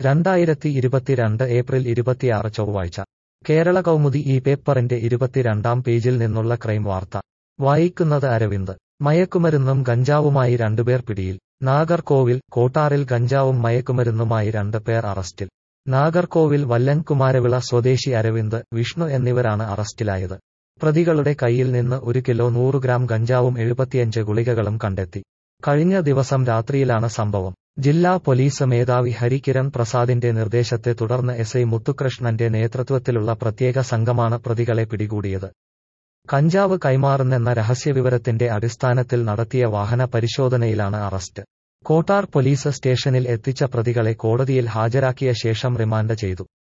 രണ്ടായിരത്തി ഇരുപത്തിരണ്ട് ഏപ്രിൽ ഇരുപത്തിയാറ് ചൊവ്വാഴ്ച കേരള കൗമുദി ഈ പേപ്പറിന്റെ ഇരുപത്തിരണ്ടാം പേജിൽ നിന്നുള്ള ക്രൈം വാർത്ത വായിക്കുന്നത് അരവിന്ദ് മയക്കുമരുന്നും ഗഞ്ചാവുമായി രണ്ടുപേർ പിടിയിൽ നാഗർകോവിൽ കോട്ടാറിൽ ഗഞ്ചാവും മയക്കുമരുന്നുമായി രണ്ട് പേർ അറസ്റ്റിൽ നാഗർകോവിൽ വല്ലൻകുമാരവിള സ്വദേശി അരവിന്ദ് വിഷ്ണു എന്നിവരാണ് അറസ്റ്റിലായത് പ്രതികളുടെ കയ്യിൽ നിന്ന് ഒരു കിലോ നൂറ് ഗ്രാം ഗഞ്ചാവും എഴുപത്തിയഞ്ച് ഗുളികകളും കണ്ടെത്തി കഴിഞ്ഞ ദിവസം രാത്രിയിലാണ് സംഭവം ജില്ലാ പോലീസ് മേധാവി ഹരികിരൺ പ്രസാദിന്റെ നിർദ്ദേശത്തെ തുടർന്ന് എസ് ഐ മുത്തുകൃഷ്ണന്റെ നേതൃത്വത്തിലുള്ള പ്രത്യേക സംഘമാണ് പ്രതികളെ പിടികൂടിയത് കഞ്ചാവ് കൈമാറുന്നെന്ന രഹസ്യവിവരത്തിന്റെ അടിസ്ഥാനത്തിൽ നടത്തിയ വാഹന പരിശോധനയിലാണ് അറസ്റ്റ് കോട്ടാർ പോലീസ് സ്റ്റേഷനിൽ എത്തിച്ച പ്രതികളെ കോടതിയിൽ ഹാജരാക്കിയ ശേഷം റിമാൻഡ് ചെയ്തു